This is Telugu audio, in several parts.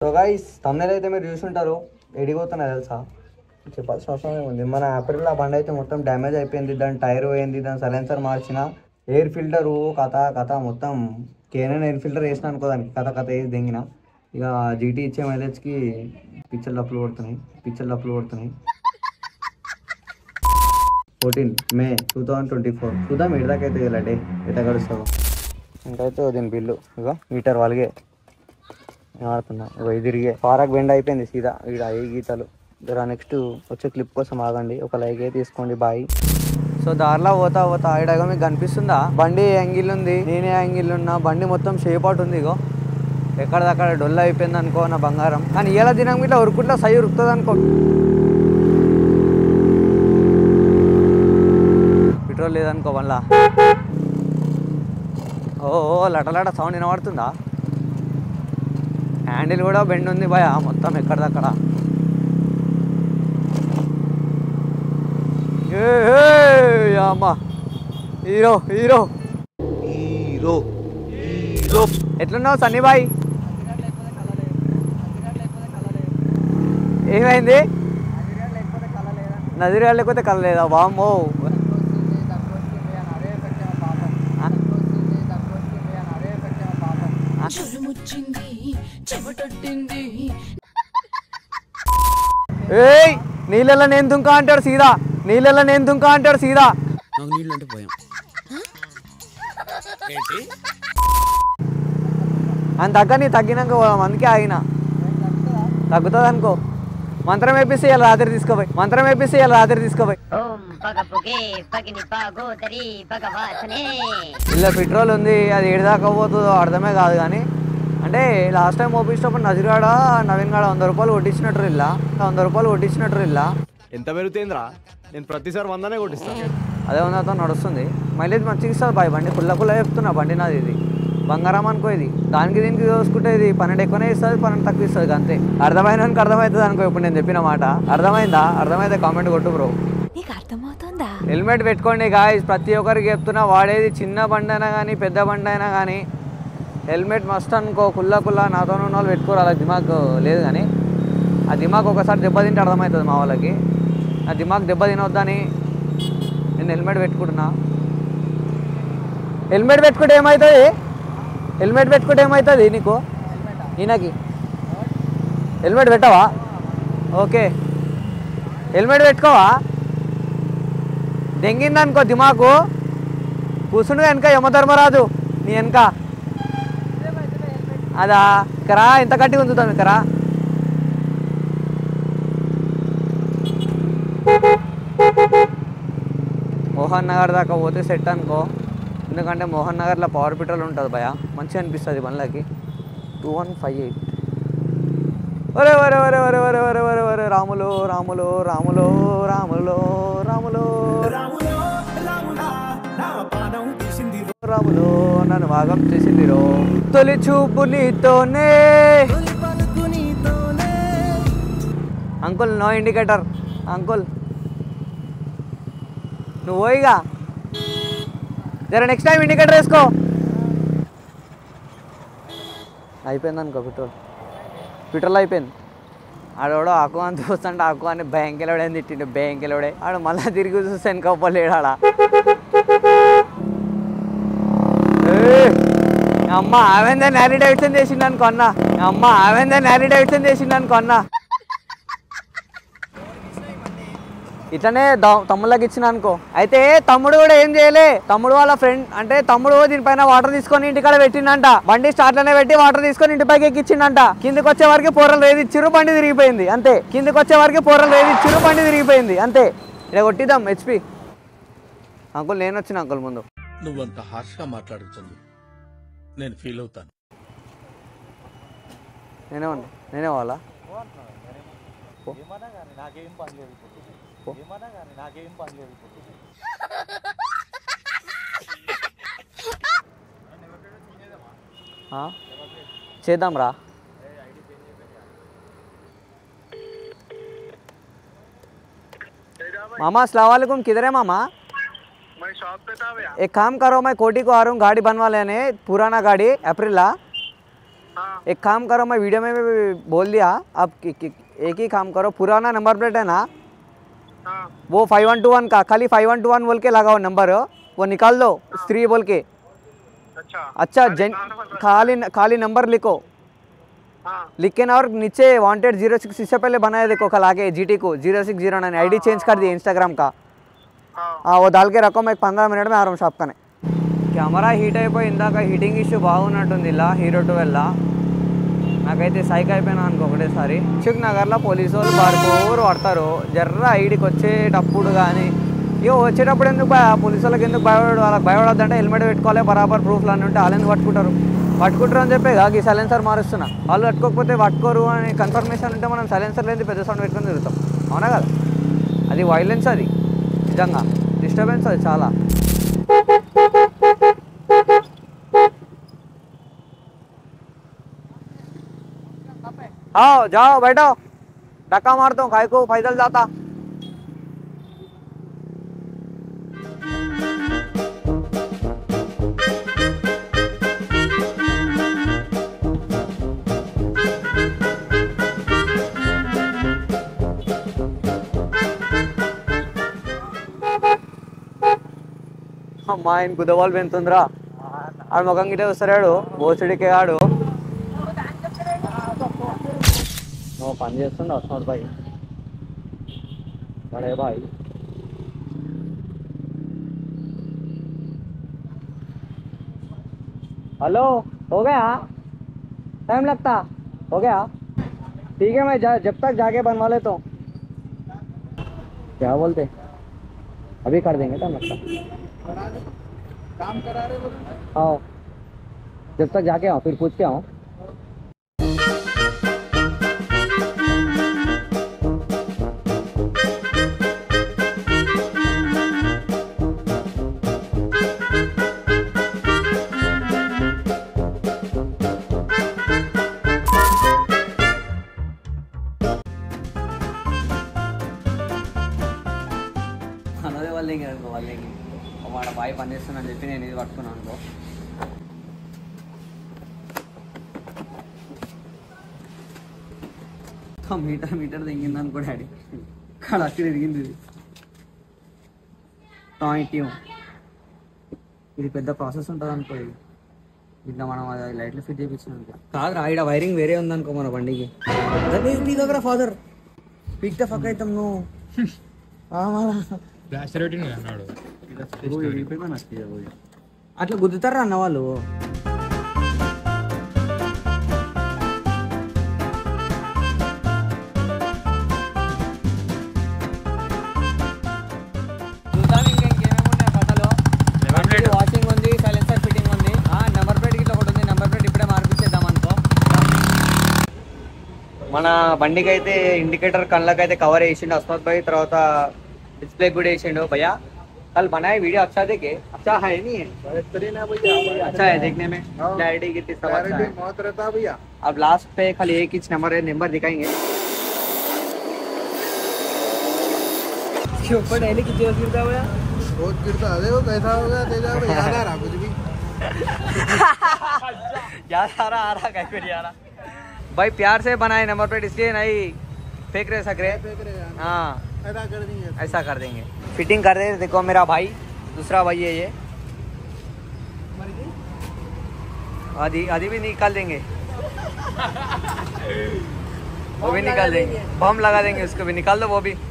సో గైస్ తమ్నేల్ అయితే మీరు చూసుంటారు ఎడిపోతున్నా తెలుసా చెప్పాల్సిన అవసరం ఏముంది మన ఏప్రిల్ ఆ బండి అయితే మొత్తం డ్యామేజ్ అయిపోయింది దాని టైర్ పోయింది దాని సైలెన్సర్ మార్చిన ఎయిర్ ఫిల్టర్ కథ కథ మొత్తం కేనన్ ఎయిర్ ఫిల్టర్ వేసిన అనుకో దానికి కథ కథ వేసి దింగిన ఇక జీటీ ఇచ్చే మైలేజ్కి పిచ్చర్ డప్పులు కొడుతున్నాయి పిచ్చర్ డప్పులు కొడుతున్నాయి fourteen May two thousand twenty four చూద్దాం ఎటు దాకా అయితే వెళ్ళండి ఎట గడుస్తావు ఇంకైతే దీని బిల్లు ఇక మీటర్ వాళ్ళగే ఆడుతున్నా ఇగో ఇది తిరిగే పారకు బెండ్ అయిపోయింది సీదా ఈడ ఏ గీతలు జరా నెక్స్ట్ వచ్చే క్లిప్ కోసం ఆగండి ఒక లైక్ అయితే తీసుకోండి బాయ్ సో దారిలో పోతా పోతా ఈడగా మీకు కనిపిస్తుందా బండి ఏ యాంగిల్ ఉంది నేనే యాంగిల్ ఉన్నా బండి మొత్తం షేప్ అవుట్ ఉంది ఇగో ఎక్కడదక్కడ డొల్ల అయిపోయింది అనుకో నా బంగారం కానీ ఇలా దినం ఇట్లా ఉరుకుంటా సై ఉరుకుతుంది అనుకో పెట్రోల్ లేదనుకో మళ్ళా ఓ ఓ, లట లట సౌండ్ వినబడుతుందా హ్యాండిల్ కూడా బెండ్ ఉంది భయ మొత్తం ఎక్కడిదక్కడ ఏ, ఏ, అమ్మా హీరో హీరో హీరో హీరో ఎట్లున్నావు సన్నీ బాయ్ ఏమైంది నదిరా లేకపోతే కలలేదా వామ్మో చురుముచ్చింది చెమటొట్టింది ఏయ్ నీళ్ళల్లో నేను దుంకా అంటాడు సీదా నీళ్ళల్లో నేను దుంకా అంటాడు సీదా నాకు నీళ్ళు అంటే భయం ఏంటి అని తగ్గ నీ తగ్గినాక పోదాం అందుకే ఆగిన తగ్గుతుంది అనుకో మంత్రం వేపిస్తే ఇలా రాత్రి తీసుకోపోయి మంత్రం వేపిస్తే ఇలా రాత్రి తీసుకోపోయి ఓం పగ పుగే పగిని పాగోదరి భగవాసనే ఇలా పెట్రోల్ ఉంది అది ఏడు దాకా పోతుందో అర్థమే కాదు కానీ అంటే లాస్ట్ టైం ఓపించినప్పుడు నజీర్గాడ నవీన్ గాడ వంద రూపాయలు కొట్టించినట్టు ఇలా వంద రూపాయలు కొట్టించినట్టు ఇలా ఎంత పెరుగుతుందిరా నేను ప్రతిసారి వందనే కొట్టిస్తాను అదే వందతో నడుస్తుంది మైలేజ్ మంచిగా ఇస్తుంది బాయ్ బండి కుల్ల కుల్ల చెప్తున్నా బండి నాది ఇది బంగారం అనుకో ఇది దానికి దీనికి చూసుకుంటే ఇది పన్నెండు ఎక్కువనే ఇస్తుంది పన్నెండు తక్కువ ఇస్తుంది అంతే అర్థమైనానికి అర్థమవుతుంది అనుకో ఇప్పుడు నేను చెప్పిన మాట అర్థమైందా అర్థమైతే కామెంట్ కొట్టు బ్రో నీకు అర్థమవుతుందా హెల్మెట్ పెట్టుకోండి గాయస్ ప్రతి ఒక్కరికి చెప్తున్నా వాడేది చిన్న బండి అయినా కానీ పెద్ద బండి అయినా కానీ హెల్మెట్ మస్ట్ అనుకో కుల్ల కుల్ల నాతో ఉన్న వాళ్ళు పెట్టుకోరు అలా దిమాగ్ లేదు కానీ ఆ దిమాగ్ ఒకసారి దెబ్బతింటే అర్థమవుతుంది మా వాళ్ళకి ఆ దిమాగ్ దెబ్బ తినొద్దని నేను హెల్మెట్ పెట్టుకుంటున్నా హెల్మెట్ పెట్టుకుంటే ఏమవుతుంది హెల్మెట్ పెట్టుకుంటే ఏమవుతుంది నీకు ఈయనకి హెల్మెట్ పెట్టవా ఓకే హెల్మెట్ పెట్టుకోవా దెంగిందనుకో దిమాకు కూర్చుండు వెనక యమధర్మరాజు నీ వెనక అదా ఇకరా ఎంత గట్టిగా ఉంచుతాం ఇకరా మోహన్ నగర్ దాకా పోతే సెట్ అనుకో ఎందుకంటే మోహన్ నగర్లో పవర్ పెట్రోల్ ఉంటుంది భయ మంచిగా అనిపిస్తుంది బండ్లకి టూ వన్ ఫైవ్ ఎయిట్ ఒరే ఒరే ఒరే ఒరే ఒరే ఒరే ఒరే ఒరే రాములు రాములు రాములు రాములు రాములు రాములు నన్ను భాగం చేసింది రో తొలి చూపు నీతోనే అంకుల్ నో ఇండికేటర్ అంకుల్ నువ్వు పోయిగా జర నెక్స్ట్ టైం ఇండికేటర్ వేసుకో అయిపోయింది అనుకో పెట్రోల్ పెట్రోల్ అయిపోయింది ఆడోడు ఆకు అని చూస్తుంటే ఆకు అని బ్యాంకెలోడే తిట్టిండు బ్యాంకెలోడే ఆడు మళ్ళీ తిరిగి చూస్తే వెనకపోలేడు ఆడ ఏయ్! మీ అమ్మ ఆవేందే నేరీ డైవిడ్సన్ చేసిండు అనుకో అన్న మీ అమ్మ ఆవేందే నేరీ డైవిడ్సన్ చేసిండు అనుకో అన్న ఇట్లనే ద- తమ్ముళ్ళకి ఇచ్చిన అనుకో అయితే తమ్ముడు కూడా ఏం చేయలే తమ్ముడు వాళ్ళ ఫ్రెండ్ అంటే తమ్ముడు దీనిపైన వాటర్ తీసుకొని ఇంటికాడ పెట్టిండంట బండి స్టార్ట్ లోనే పెట్టి వాటర్ తీసుకొని ఇంటి పైకి ఎక్కిచ్చిండంట కిందకి వచ్చే వరకు పోరలు రేది ఇచ్చిరు బండి తిరిగిపోయింది అంతే కిందకి వచ్చే వరకు పోరలు రేది ఇచ్చిరు బండి తిరిగిపోయింది అంతే ఇలా కొట్టిద్దాం హెచ్పి అంకుల్ నేను వచ్చిన అంకుల్ ముందు నువ్వంత హార్ష్గా మాట్లాడుతుంది నేను ఫీల్ అవుతాను నేనే ఉన్నా నేనే వాళ్ళ చేద్దాం రా मामा अस्सलाम वालेकुम किधर है मामा मैं शॉप पे था भैया एक काम करो मैं कोटी को आ रहा हूँ गाड़ी बनवा लेने पुराना गाड़ी अप्रैल ला हाँ एक काम करो मैं वीडियो में भी बोल दिया आप कि- कि- एक ही काम करो पुराना नंबर प्लेट है ना हाँ वो फाइव वन टू वन का खाली फाइव वन टू वन बोल के लगाओ नंबर वो निकाल दो स्त्री बोल के अच्छा अच्छा खाली जन नाम नंबर खाली खाली नंबर लिखो हाँ लिख के ना और नीचे वांटेड जीरो सिक्स इससे पहले बनाया देखो कल आके जीटी को जीरो सिक्स जीरो नाइन आई चेंज कर दिए इंस्टाग्राम का हाँ हाँ वो डाल के रखो मैं पंद्रह मिनट में आ रहा हूँ షాప్ కనే కెమెరా హీట్ అయిపోయి ఇందాక హీటింగ్ ఇష్యూ బాగున్నట్టుంది ఇలా హీరో ట్వెల్వ్లా నాకైతే సైక్ అయిపోయినా అనుకో ఒకటేసారి అశోక్ నగర్లో పోలీసు వాళ్ళు బారుకోరు పడతారు జర్ర ఐడికి వచ్చేటప్పుడు కానీ ఇగో వచ్చేటప్పుడు ఎందుకు భయ పోలీసు వాళ్ళకి ఎందుకు భయపడ వాళ్ళకి భయపడొద్దంటే హెల్మెట్ పెట్టుకోవాలి బరాబర్ ప్రూఫ్లు అన్నీ ఉంటే వాళ్ళని పట్టుకుంటారు పట్టుకుంటారు అని చెప్పి కాదు ఈ సైలెన్సర్ మారుస్తున్నా వాళ్ళు పట్టుకోకపోతే పట్టుకోరు అని కన్ఫర్మేషన్ ఉంటే మనం సైలెన్సర్ లేని పెద్ద సౌండ్ పెట్టుకొని తిరుగుతాం అవునా కదా అది వైలెన్స్ అది నిజంగా డిస్టర్బెన్స్ అది చాలా आओ जाओ बैठो धक्का मारता हूँ खाई को पैदल जाता అమ్మా ఆయన గుదవాళ్ళు పెంతుందిరా ఆడు ముఖం గిటే వస్తాడు బోసుడికే ఆడు నువ్వు పని చేస్తుండే వస్తున్నాడు బాయ్ బడే బాయ్ हेलो हो गया टाइम लगता हो गया ठीक है मैं जा, जब तक जाके बनवा लेता हूँ क्या बोलते अभी कर देंगे टाइम लगता काम करा रहे बोलो आओ जब तक जाके आओ फिर पूछ के आओ అన్నదే వాళ్ళే అనుకో వాళ్ళే వాడ బాయ్ పని చేస్తున్నాను చెప్పి నేను ఇది పట్టుకున్నాను అనుకో ఆ మీటర్ మీటర్ దిగింది అనుకో డాడీ ఇక్కడ అక్కడ ఎదిగింది ఇది టాయింట్ ఇది పెద్ద ప్రాసెస్ ఉంటుంది అనుకో ఇది ఇట్లా మనం అది లైట్లు ఫిట్ చేయించినాం కాదు రా ఇక్కడ వైరింగ్ వేరే ఉందనుకో మన బండికి అదే నీ దగ్గర ఫాదర్ పిక్ ద ఫక్ అవుతాం నువ్వు అట్లా గుద్దుతారా అన్న వాళ్ళు చూద్దాం ఇంకా ఇంకేమేమి ఉన్నాయి కథలో వాషింగ్ ఉంది సైలెన్సర్ ఫిట్టింగ్ ఉంది నెంబర్ ప్లేట్ గిట్ల ఒకటి ఉంది నెంబర్ ప్లేట్ ఇప్పుడే మార్పిచ్చేద్దాం అనుకో మన బండికి అయితే ఇండికేటర్ కళ్ళకైతే కవర్ వేసిండు అస్మత్ భాయ్ తర్వాత డిస్ప్లే కూడా వేసిండు भैया कल बनाए वीडियो अच्छा देखे अच्छा है नहीं है बेहतरीन है भैया अच्छा है देखने में हाँ। क्लैरिटी कितनी सब अच्छा क्लैरिटी है बहुत रहता है भैया अब लास्ट पे खाली एक इंच नंबर है नंबर दिखाएंगे इसके ऊपर डेली कितनी बस गिरता है भैया बहुत गिरता है देखो कैसा हो गया तेजा भाई याद आ रहा कुछ भी याद आ रहा आ रहा कहीं पे नहीं आ रहा भाई प्यार से बनाए नंबर प्लेट इसलिए नहीं फेंक रहे सक रहे फेंक रहे हैं हाँ ऐसा कर देंगे ऐसा कर देंगे फिटिंग कर दे देखो मेरा भाई दूसरा भाई है ये आधी आधी भी निकाल देंगे वो भी निकाल देंगे बम लगा देंगे उसको भी निकाल दो वो भी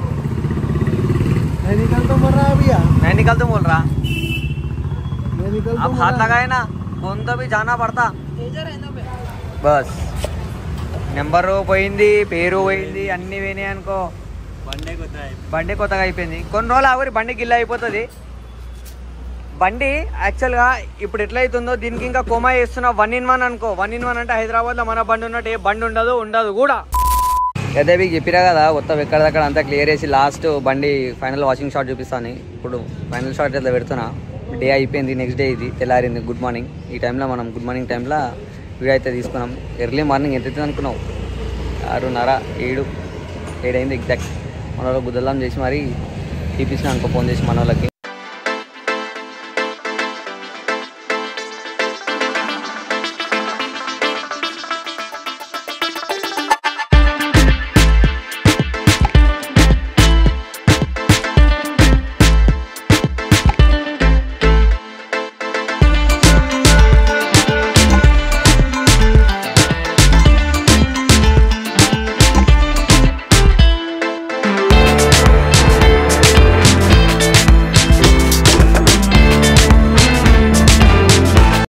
मैं निकल तो मर रहा है भैया मैं निकाल तो बोल रहा मैं निकल तो अब मर हाथ रहा है। लगाए ना फोन तो भी जाना पड़ता బస్ నెంబరు పోయింది పేరు పోయింది అన్ని పోయినాయి అనుకో బండి కొత్తగా అయిపోయింది కొన్ని రోజులు ఆగురి బండి గిల్ల అయిపోతుంది బండి యాక్చువల్గా ఇప్పుడు ఎట్లయితుందో దీనికి ఇంకా కోమా చేస్తున్నా వన్ ఇన్ వన్ అనుకో వన్ ఇన్ వన్ అంటే హైదరాబాద్లో మన బండి ఉన్నట్టు ఏ బండి ఉండదు ఉండదు కూడా అదే మీకు చెప్పిరా కదా మొత్తం ఎక్కడిదక్కడ అంతా క్లియర్ చేసి లాస్ట్ బండి ఫైనల్ వాషింగ్ షాట్ చూపిస్తాను ఇప్పుడు ఫైనల్ షాట్ ఇట్లా పెడుతున్నా డే అయిపోయింది నెక్స్ట్ డే ఇది తెల్లారింది గుడ్ మార్నింగ్ ఈ టైంలో మనం గుడ్ మార్నింగ్ టైంలో వీడియో అయితే తీసుకున్నాం ఎర్లీ మార్నింగ్ ఎంత అవుతుంది అనుకున్నావు ఆరున్నర ఏడు ఏడైంది ఎగ్జాక్ట్ మన వాళ్ళకి గుద్దలం చేసి మరి తీపించిన అనుకో ఫోన్ చేసి మన వాళ్ళకి